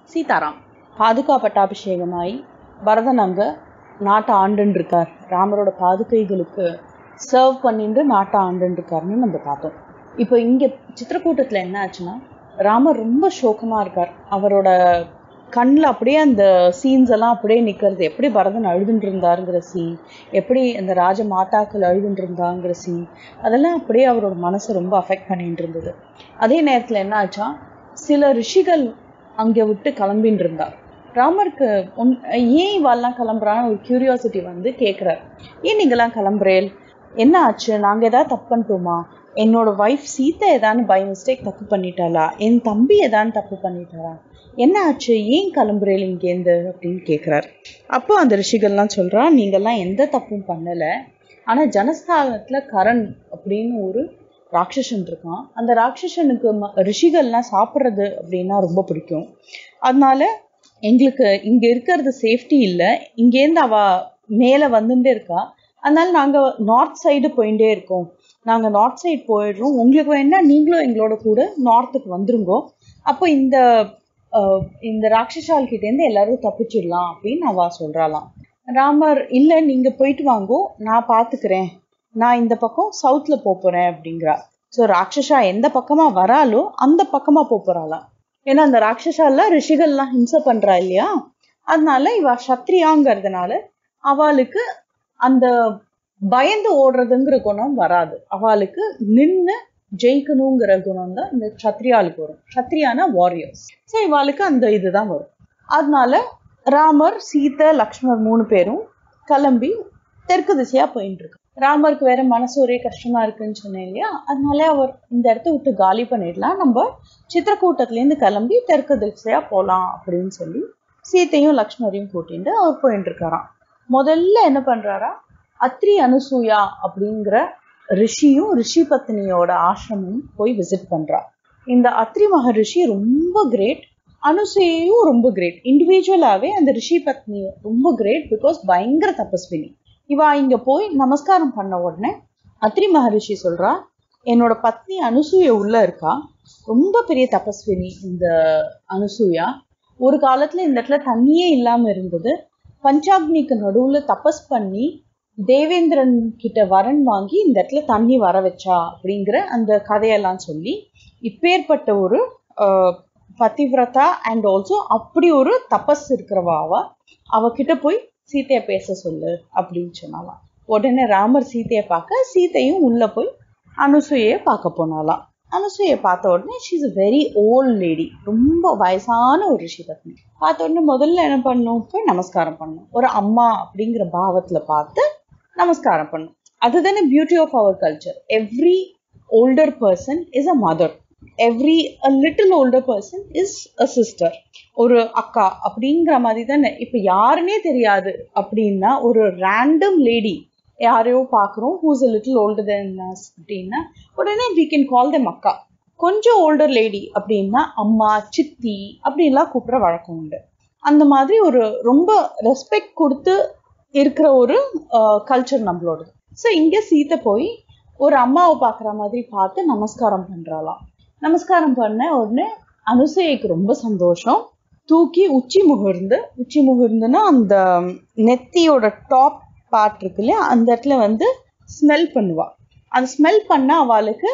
சீதாராம் பாதுகா பட்டாபிஷேகமாயி பரதன் அங்க நாட்டை ஆண்டுன்னு இருக்கார் ராமரோட பாதுகைகளுக்கு சர்வ் பண்ணிட்டு நாட்டை ஆண்டுன்னு இருக்காருன்னு நம்ம பார்த்தோம் இப்போ இங்க சித்திரக்கூட்டத்துல என்ன ஆச்சுன்னா ராமர் ரொம்ப சோகமா இருக்கார் அவரோட கண்ணில் அப்படியே அந்த சீன்ஸ் எல்லாம் அப்படியே நிற்கிறது எப்படி பரதன் அழுதுன்னு இருந்தாருங்கிற சீன் எப்படி அந்த ராஜ மாதாக்கள் அழுதுன்னு இருந்தாங்கிற சீன் அதெல்லாம் அப்படியே அவரோட மனசை ரொம்ப அஃபெக்ட் பண்ணிட்டு இருந்தது அதே நேரத்தில் என்ன ஆச்சா சில ரிஷிகள் அங்கே விட்டு கிளம்பின்னு இருந்தா ராமருக்கு உன் ஏன் இவாள்லாம் கிளம்புறான்னு ஒரு கியூரியாசிட்டி வந்து கேட்குறாரு ஏன் நீங்களாம் கிளம்புறேன் என்ன ஆச்சு நாங்கள் ஏதாவது தப்பு பண்ணிட்டோமா என்னோட ஒய்ஃப் சீத்தை ஏதான்னு பை மிஸ்டேக் தப்பு பண்ணிட்டாளா என் தம்பி ஏதான்னு தப்பு பண்ணிட்டாரா என்ன ஆச்சு ஏன் கிளம்புறேன் இங்கேருந்து அப்படின்னு கேட்குறாரு அப்போ அந்த ரிஷிகள்லாம் சொல்றா நீங்கள்லாம் எந்த தப்பும் பண்ணலை ஆனால் ஜனஸ்தானத்தில் கரண் அப்படின்னு ஒரு ராட்சசன் இருக்கான் அந்த ராட்சசனுக்கு ம ரிஷிகள்லாம் சாப்பிட்றது அப்படின்னா ரொம்ப பிடிக்கும் அதனால எங்களுக்கு இங்கே இருக்கிறது சேஃப்டி இல்லை இங்கேருந்து அவ மேலே வந்துட்டே இருக்கா அதனால நாங்கள் நார்த் சைடு போயிட்டே இருக்கோம் நாங்கள் நார்த் சைடு போயிடுறோம் உங்களுக்கு வேணா நீங்களும் எங்களோட கூட நார்த்துக்கு வந்துருங்கோ அப்போ இந்த அஹ், இந்த ராட்சசால் கிட்டேருந்து எல்லாரும் தப்பிச்சிடலாம் அப்படின்னு அவ சொல்றாளாம் ராமர் இல்லை நீங்க போயிட்டு வாங்கோ நான் பார்த்துக்கிறேன் நான் இந்த பக்கம் சவுத்ல போறேன் அப்படிங்கிறா ஸோ ராட்சசா எந்த பக்கமா வராலோ அந்த பக்கமா போறாளாம் ஏன்னா அந்த ராட்சசால ரிஷிகள்லாம் ஹிம்சை பண்றா இல்லையா அதனால இவ சத்ரியாங்கிறதுனால அவளுக்கு அந்த பயந்து ஓடுறதுங்கிற குணம் வராது அவளுக்கு நின்னு ஜெயிக்கணுங்கிற குணம் தான் இந்த சத்ரியாளுக்கு வரும் சத்ரியானா வாரியர்ஸ் ஸோ இவாளுக்கு அந்த இதுதான் வரும் அதனால ராமர் சீதை லக்ஷ்மணர் மூணு பேரும் கிளம்பி தெற்கு திசையா போயிட்டு இருக்கு ராமருக்கு வேற மனசு ஒரே கஷ்டமா இருக்குன்னு சொன்னேன் இல்லையா அதனால அவர் இந்த இடத்த விட்டு காலி பண்ணிடலாம் நம்ம சித்திரக்கூட்டத்துலேருந்து கிளம்பி தெற்கு திசையா போலாம் அப்படின்னு சொல்லி சீத்தையும் லக்ஷ்மரையும் கூட்டிட்டு அவர் போயிட்டு இருக்காராம் முதல்ல என்ன பண்றாரா அத்ரி அனுசூயா அப்படிங்கிற ரிஷியும் ரிஷி பத்னியோட ஆசிரமும் போய் விசிட் பண்றா இந்த அத்ரி மகரிஷி ரொம்ப கிரேட் அனுசூயையும் ரொம்ப கிரேட் இண்டிவிஜுவலாவே அந்த ரிஷி பத்னி ரொம்ப கிரேட் பிகாஸ் பயங்கர தபஸ்வினி இவா இங்க போய் நமஸ்காரம் பண்ண உடனே அத்ரி மகரிஷி சொல்றா என்னோட பத்னி அனுசூய உள்ள இருக்கா ரொம்ப பெரிய தபஸ்வினி இந்த அனுசூயா ஒரு காலத்துல இந்த இடத்துல தண்ணியே இல்லாம இருந்தது பஞ்சாக்னிக்கு நடுவுல தபஸ் பண்ணி தேவேந்திரன் கிட்ட வரன் வாங்கி இந்த இடத்துல தண்ணி வர வச்சா அப்படிங்கிற அந்த கதையெல்லாம் சொல்லி இப்பேற்பட்ட ஒரு ஆஹ், பதிவிரதா அண்ட் ஆல்சோ அப்படி ஒரு தபஸ் இருக்கிறவா அவ அவகிட்ட போய் சீதைய பேச சொல்லு அப்படின்னு சொன்னாலாம் உடனே ராமர் சீதைய பார்க்க சீதையும் உள்ள போய் அனுசூயை பார்க்க போனாலாம் அனுசூயை பார்த்த உடனே she's a very old lady ரொம்ப வயசான ஒரு ரிஷி பத்னி பார்த்த உடனே முதல்ல என்ன பண்ணும் போய் நமஸ்காரம் பண்ணும் ஒரு அம்மா அப்படிங்கிற பாவத்துல பார்த்து நமஸ்காரம் பண்ணும் அதுதானே beauty of our culture every older person is a mother every a little older person is a sister ஒரு அக்கா அப்படிங்கிற மாதிரி தானே இப்போ யாருன்னே தெரியாது அப்படின்னா ஒரு ரேண்டம் லேடி யாரையோ பார்க்குறோம் who's a little older than us அப்படின்னா உடனே we can call them அக்கா கொஞ்சம் ஓல்டர் லேடி அப்படின்னா அம்மா சித்தி அப்படின்லாம் கூப்பிடுற வழக்கம் உண்டு அந்த மாதிரி ஒரு ரொம்ப ரெஸ்பெக்ட் கொடுத்து இருக்கிற ஒரு கல்ச்சர் நம்மளோடது ஸோ இங்கே சீத்தை போய் ஒரு அம்மாவை பார்க்குற மாதிரி பார்த்து நமஸ்காரம் பண்றாளாம் நமஸ்காரம் பண்ண உடனே அனுசூயைக்கு ரொம்ப சந்தோஷம் தூக்கி உச்சி முகர்ந்து உச்சி முகர்ந்துன்னா அந்த நெத்தியோட டாப் பார்ட் இருக்கு இல்லையா அந்த இடத்துல வந்து ஸ்மெல் பண்ணுவா அந்த ஸ்மெல் பண்ண அவளுக்கு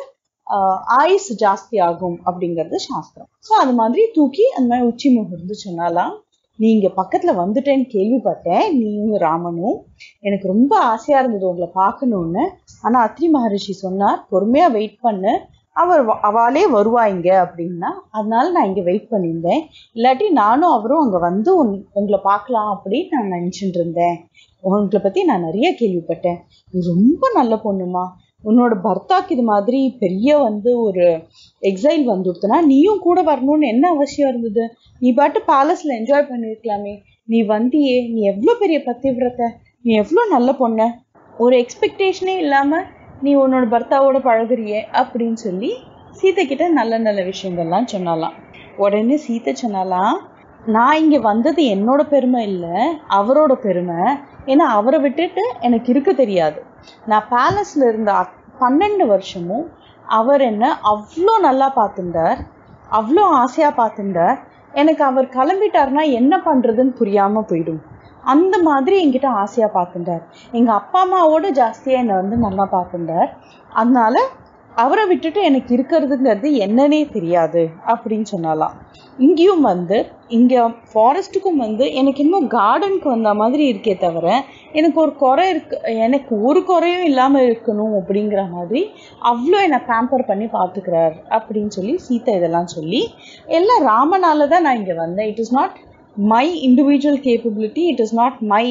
ஆயுஸ் ஜாஸ்தி ஆகும் அப்படிங்கிறது சாஸ்திரம் ஸோ அது மாதிரி தூக்கி அந்த மாதிரி உச்சி முகர்ந்து சொன்னாலாம் நீங்க பக்கத்துல வந்துட்டேன்னு கேள்விப்பட்டேன் நீயும் ராமனும் எனக்கு ரொம்ப ஆசையா இருந்தது உங்களை பார்க்கணும்னு ஆனா அத்ரி மகரிஷி சொன்னார் பொறுமையா வெயிட் பண்ணு அவர் வ- அவாளே வருவா இங்க அப்படின்னா அதனால நான் இங்க வெயிட் பண்ணியிருந்தேன் இல்லாட்டி நானும் அவரும் அங்க வந்து உன்- உங்களை பார்க்கலாம் அப்படின்னு நான் நினைச்சிட்டு இருந்தேன் உங்களை பத்தி நான் நிறைய கேள்விப்பட்டேன் நீ ரொம்ப நல்ல பொண்ணுமா உன்னோட பர்த்தாக்கு இது மாதிரி பெரிய வந்து ஒரு எக்ஸைல் வந்துடுத்துனா நீயும் கூட வரணும்னு என்ன அவசியம் இருந்தது நீ பாட்டு பேலஸ்ல என்ஜாய் பண்ணிருக்கலாமே நீ வந்தியே நீ எவ்வளோ பெரிய பத்திவிரத்தை நீ எவ்வளோ நல்ல பொண்ணு ஒரு எக்ஸ்பெக்டேஷனே இல்லாம நீ உன்னோட பர்த்தாவோட பழகுறியே அப்படின்னு சொல்லி சீதை கிட்ட நல்ல நல்ல விஷயங்கள்லாம் சொன்னாலாம் உடனே சீதை சொன்னாலாம் நான் இங்க வந்தது என்னோட பெருமை இல்லை அவரோட பெருமை ஏன்னா அவரை விட்டுட்டு எனக்கு இருக்க தெரியாது நான் பேலஸ்ல இருந்த அத்- பன்னெண்டு வருஷமும் அவர் என்ன அவ்வளோ நல்லா பார்த்துட்டார் அவ்வளோ ஆசையா பார்த்துட்டார் எனக்கு அவர் கிளம்பிட்டாருன்னா என்ன பண்றதுன்னு புரியாம போயிடும் அந்த மாதிரி என்கிட்ட ஆசையா பார்த்துட்டார் எங்க அப்பா அம்மாவோட ஜாஸ்தியா என்னை வந்து நல்லா பார்த்துட்டார் அதனால அவரை விட்டுட்டு எனக்கு இருக்கிறதுங்கிறது என்னன்னே தெரியாது அப்படின்னு சொன்னாலாம் இங்கேயும் வந்து இங்க ஃபாரஸ்ட்டுக்கும் வந்து எனக்கு இன்னும் கார்டனுக்கு வந்த மாதிரி இருக்கே தவிர எனக்கு ஒரு குறை இருக்கு எனக்கு ஒரு குறையும் இல்லாம இருக்கணும் அப்படிங்கிற மாதிரி அவ்வளோ என்னை பேம்பர் பண்ணி பார்த்துக்கிறார் அப்படின்னு சொல்லி சீதா இதெல்லாம் சொல்லி எல்லாம் ராமனால தான் நான் இங்க வந்தேன் it is not my individual capability it is not my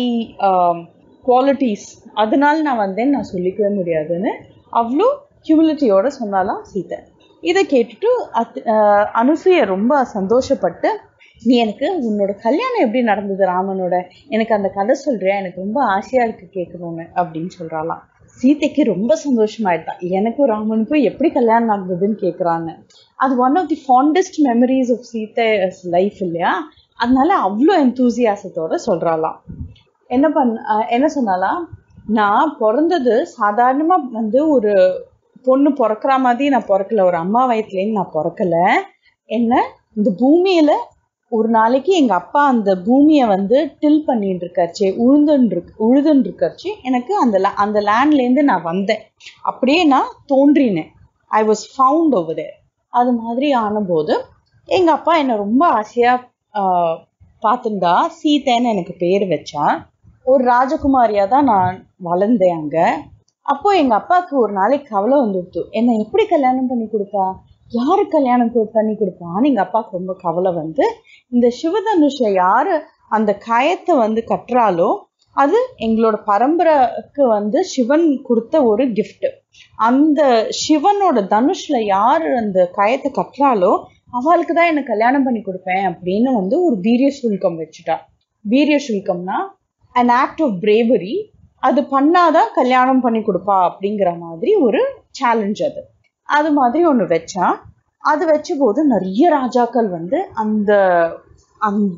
qualities அதனால நான் வந்தேன்னு நான் சொல்லிக்கவே முடியாதுன்னு அவ்வளோ ஹியூமிலிட்டியோட சொன்னாலாம் சீதை இதை கேட்டுட்டு அத் ஆஹ் அனுசூய ரொம்ப சந்தோஷப்பட்டு நீ எனக்கு உன்னோட கல்யாணம் எப்படி நடந்தது ராமனோட எனக்கு அந்த கதை சொல்றியா எனக்கு ரொம்ப ஆசையா இருக்கு கேட்கணும்னு அப்படின்னு சொல்றாளாம் சீதைக்கு ரொம்ப சந்தோஷமாயிட்டான் எனக்கும் ராமனுக்கும் எப்படி கல்யாணம் நடந்ததுன்னு கேட்குறான்னு அது one of the fantastic memories of Seethai life இல்லையா அதனால அவ்வளோ எந்தூசியாசத்தோட சொல்றாளாம் என்ன பண்ண அஹ் என்ன சொன்னாலாம் நான் பிறந்தது சாதாரணமா வந்து ஒரு பொண்ணு பிறக்கிற மாதிரி நான் பிறக்கல ஒரு அம்மா வயிற்றுலேருந்து நான் பிறக்கல என்ன இந்த பூமியில ஒரு நாளைக்கு எங்க அப்பா அந்த பூமியை வந்து டில் பண்ணிட்டு இருக்காச்சு உழுதுன்னு இருக்கு உழுதுன்னு இருக்காச்சு எனக்கு அந்த la- அந்த லேண்ட்லேருந்து நான் வந்தேன் அப்படியே நான் தோன்றினேன் ஐ வாஸ் ஃபவுண்ட் ஓவர் அது மாதிரி ஆனபோது எங்க அப்பா என்னை ரொம்ப ஆசையா ஆஹ், பார்த்திருந்தா சீதைன்னு எனக்கு பேர் வச்சா ஒரு ராஜகுமாரியா தான் நான் வளர்ந்தேன் அங்க அப்போ எங்க அப்பாவுக்கு ஒரு நாளைக்கு கவலை வந்துடுத்து என்னை எப்படி கல்யாணம் பண்ணி கொடுப்பா யாரு கல்யாணம் கொ- பண்ணி கொடுப்பான்னு எங்க அப்பாவுக்கு ரொம்ப கவலை வந்து இந்த சிவதனுஷை யாரு அந்த கயத்தை வந்து கட்டுறாலோ அது எங்களோட பரம்பரைக்கு வந்து சிவன் கொடுத்த ஒரு gift அந்த சிவனோட தனுஷ்ல யாரு அந்த கயத்தை கட்டுறாலோ அவளுக்கு தான் எனக்கு கல்யாணம் பண்ணி கொடுப்பேன் அப்படின்னு வந்து ஒரு வீரிய சுல்கம் வச்சுட்டா வீரிய சுல்கம்னா an ஆக்ட் ஆஃப் bravery அது பண்ணாதான் கல்யாணம் பண்ணி கொடுப்பா அப்படிங்கிற மாதிரி ஒரு சேலஞ்ச் அது அது மாதிரி ஒன்று வச்சா அது வச்ச போது நிறைய ராஜாக்கள் வந்து அந்த அந்த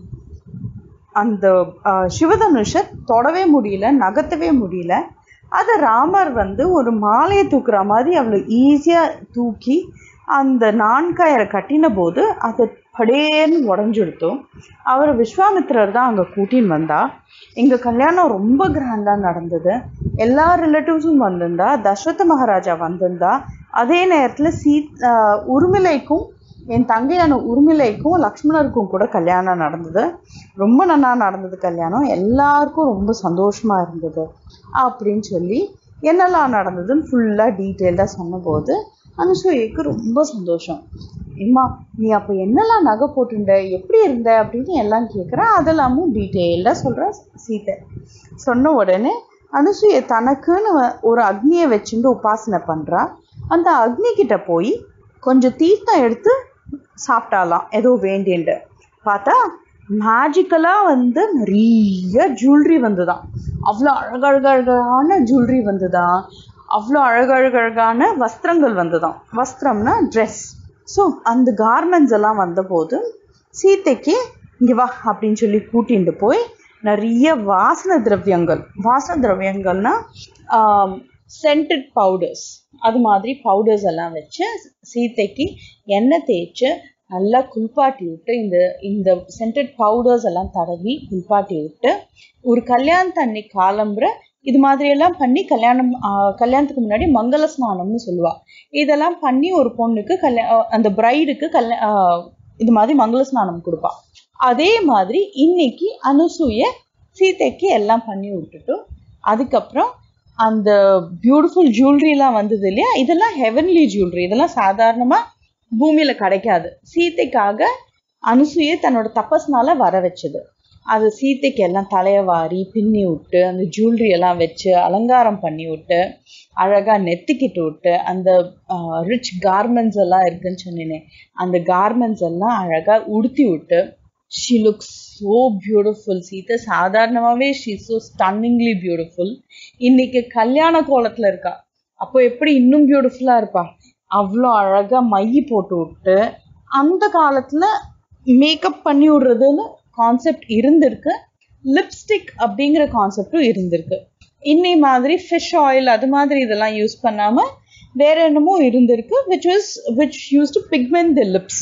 அந்த ஆஹ், சிவதனுஷை தொடவே முடியல நகர்த்தவே முடியல அதை ராமர் வந்து ஒரு மாலையை தூக்குற மாதிரி அவ்வளோ ஈஸியாக தூக்கி அந்த நான்காயிர கட்டின போது அது படேன்னு உடஞ்சுடுத்தோம் அவர் விஸ்வாமித்திரர் தான் அங்கே கூட்டின்னு வந்தா எங்கள் கல்யாணம் ரொம்ப கிராண்டாக நடந்தது எல்லா ரிலேட்டிவ்ஸும் வந்திருந்தா தசரத மகாராஜா வந்திருந்தா அதே நேரத்தில் சீத் ஆஹ், உருமிலைக்கும் என் தங்கையான உருமிலைக்கும் லக்ஷ்மணருக்கும் கூட கல்யாணம் நடந்தது ரொம்ப நல்லா நடந்தது கல்யாணம் எல்லாருக்கும் ரொம்ப சந்தோஷமா இருந்தது அப்படின்னு சொல்லி என்னெல்லாம் நடந்ததுன்னு ஃபுல்லாக டீட்டெயில்டாக சொன்னபோது அனுசூயக்கு ரொம்ப சந்தோஷம் இம்மா நீ அப்போ என்னெல்லாம் நகை போட்டுண்ட எப்படி இருந்த அப்படின்னு எல்லாம் கேட்குறா அதெல்லாமும் டீட்டெயில்டாக சொல்கிறா சீதை சொன்ன உடனே அனுசூய தனக்குன்னு வ- ஒரு அக்னியை வச்சுட்டு உபாசனை பண்ணுறா அந்த அக்னி கிட்ட போய் கொஞ்சம் தீர்த்தம் எடுத்து சாப்பிட்டாலாம் ஏதோ வேண்டின்ட்டு பார்த்தா மேஜிக்கலாக வந்து நிறைய ஜுவல்லரி வந்துதான் அவ்வளோ அழகழகழகான ஜுவல்லரி வந்துதான் அவ்வளோ அழகழகழகான வஸ்திரங்கள் வந்துதான் வஸ்திரம்னா ட்ரெஸ் ஸோ அந்த கார்மெண்ட்ஸ் எல்லாம் வந்தபோது சீதைக்கு இங்கே வா அப்படின்னு சொல்லி கூட்டிட்டு போய் நிறைய வாசன திரவியங்கள் வாசன திரவியங்கள்னா சென்டட் பவுடர்ஸ் அது மாதிரி பவுடர்ஸ் எல்லாம் வச்சு சீதைக்கு எண்ணெய் தேய்ச்சு நல்லா குளிப்பாட்டி விட்டு இந்த இந்த சென்டட் பவுடர்ஸ் எல்லாம் தடவி குளிப்பாட்டி விட்டு ஒரு கல்யாணத்து அன்னைக்கு காலம்புற இது மாதிரி எல்லாம் பண்ணி கல்யாணம் ஆஹ் கல்யாணத்துக்கு முன்னாடி மங்கள ஸ்நானம்னு சொல்லுவா இதெல்லாம் பண்ணி ஒரு பொண்ணுக்கு கல்யா ஆஹ் அந்த பிரைடுக்கு கல்யா ஆஹ் இது மாதிரி மங்கள ஸ்நானம் கொடுப்பா அதே மாதிரி இன்னைக்கு அனுசூய சீதைக்கு எல்லாம் பண்ணி விட்டுட்டு அதுக்கப்புறம் அந்த பியூட்டிஃபுல் ஜுவல்லரிலாம் வந்தது இல்லையா இதெல்லாம் ஹெவன்லி ஜுவல்லரி இதெல்லாம் சாதாரணமா பூமியில கிடைக்காது சீதைக்காக அனுசூயை தன்னோட தபஸ்னால வர வச்சது அது சீதைக்கு எல்லாம் தலைய வாரி பின்னி விட்டு அந்த ஜுவல்லரி எல்லாம் வச்சு அலங்காரம் பண்ணி விட்டு அழகா நெத்திக்கிட்டு விட்டு அந்த ரிச் கார்மெண்ட்ஸ் எல்லாம் இருக்குன்னு சொன்னேனே அந்த கார்மெண்ட்ஸ் எல்லாம் அழகா உடுத்தி விட்டு she looks so beautiful Seethai சாதாரணமாகவே ஷீ ஸோ ஸ்டன்னிங்லி பியூட்டிஃபுல் இன்னைக்கு கல்யாண கோலத்துல இருக்கா அப்போ எப்படி இன்னும் பியூட்டிஃபுல்லா இருப்பா அவ்வளோ அழகா மை போட்டு விட்டு அந்த காலத்துல மேக்கப் பண்ணி விடுறதுன்னு கான்செப்ட் இருந்திருக்கு லிப்ஸ்டிக் அப்படிங்கிற கான்செப்டும் இருந்திருக்கு இன்னை மாதிரி ஃபிஷ் ஆயில் அது மாதிரி இதெல்லாம் யூஸ் பண்ணாம வேற என்னமோ இருந்திருக்கு which was which use to pigment the lips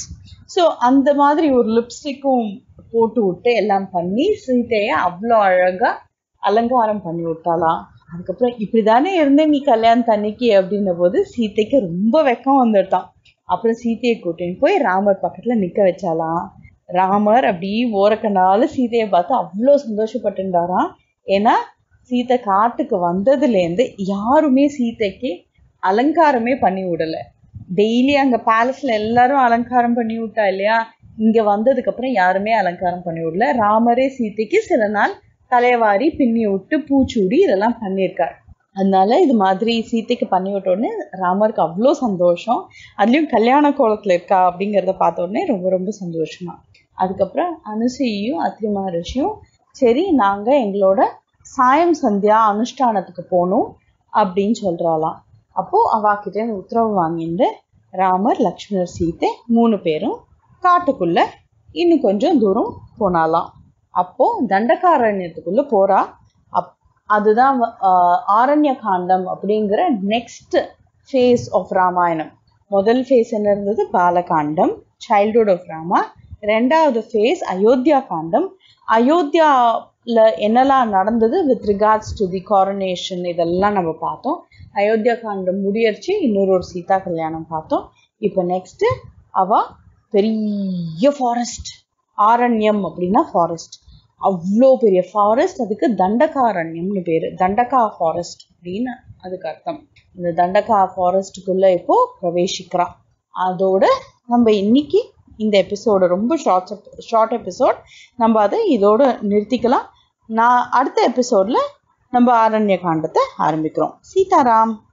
so அந்த மாதிரி ஒரு லிப்ஸ்டிக்கும் போட்டு விட்டு எல்லாம் பண்ணி சீதையை அவ்வளோ அழகா அலங்காரம் பண்ணி விட்டாலாம் அதுக்கப்புறம் இப்படிதானே இருந்தேன் நீ கல்யாணம் தண்ணிக்கு அப்படின்ன போது சீதைக்கு ரொம்ப வெக்கம் வந்துட்டான் அப்புறம் சீதையை கூட்டின்னு போய் ராமர் பக்கத்துல நிக்க வச்சாலாம் ராமர் அப்படி ஓரக்கனால சீதையை பார்த்து அவ்வளோ சந்தோஷப்பட்டுட்டாராம் ஏன்னா சீதை காட்டுக்கு வந்ததுலேருந்து யாருமே சீதைக்கு அலங்காரமே பண்ணி விடல டெய்லி அங்க பேலஸ்ல எல்லாரும் அலங்காரம் பண்ணி விட்டா இல்லையா இங்க வந்ததுக்கு அப்புறம் யாருமே அலங்காரம் பண்ணி விடல ராமரே சீதைக்கு சில நாள் தலைவாரி பின்னி விட்டு பூச்சூடி இதெல்லாம் பண்ணியிருக்காரு அதனால இது மாதிரி சீதைக்கு பண்ணி விட்ட உடனே ராமருக்கு அவ்வளோ சந்தோஷம் அதுலயும் கல்யாண கோலத்துல இருக்கா அப்படிங்கிறத பார்த்த உடனே ரொம்ப ரொம்ப சந்தோஷமா அதுக்கப்புறம் அனுசையும் அத்ரி மகரிஷியும் சரி நாங்க எங்களோட சாயம் சந்தியா அனுஷ்டானத்துக்கு போகணும் அப்படின்னு சொல்றாளாம் அப்போ அவாக்கிட்ட உத்தரவு வாங்கிட்டு ராமர் லக்ஷ்மணர் சீதை மூணு பேரும் காட்டுக்குள்ள இன்னும் கொஞ்சம் தூரம் போனாலாம் அப்போ தண்டகாரண்யத்துக்குள்ள போறா அப் அதுதான் வ- ஆஹ் ஆரண்ய காண்டம் அப்படிங்கிற நெக்ஸ்ட் ஃபேஸ் ஆஃப் ராமாயணம் முதல் ஃபேஸ் என்ன இருந்தது பாலகாண்டம் சைல்ட்ஹுட் ஆஃப் ராமா ரெண்டாவது ஃபேஸ் அயோத்தியா காண்டம் அயோத்தியால என்னெல்லாம் நடந்தது with regards to the coronation இதெல்லாம் நம்ம பார்த்தோம் அயோத்தியா காண்டம் முடியறச்சு இன்னொரு ஒரு சீதா கல்யாணம் பார்த்தோம் இப்போ நெக்ஸ்ட் அவ பெரிய ஃபாரஸ்ட் ஆரண்யம் அப்படின்னா ஃபாரஸ்ட் அவ்வளோ பெரிய ஃபாரஸ்ட் அதுக்கு தண்டகாரண்யம்னு பேரு தண்டகா ஃபாரஸ்ட் அப்படின்னு அதுக்கு அர்த்தம் இந்த தண்டகா ஃபாரஸ்ட்டுக்குள்ள இப்போ பிரவேசிக்கிறா அதோட நம்ம இன்னைக்கு இந்த எபிசோடு ரொம்ப ஷார்ட் ஷார்ட் எபிசோட் நம்ம அதை இதோட நிறுத்திக்கலாம் நான் அடுத்த எபிசோட்ல நம்ம ஆரண்ய காண்டத்தை ஆரம்பிக்கிறோம் சீதாராம்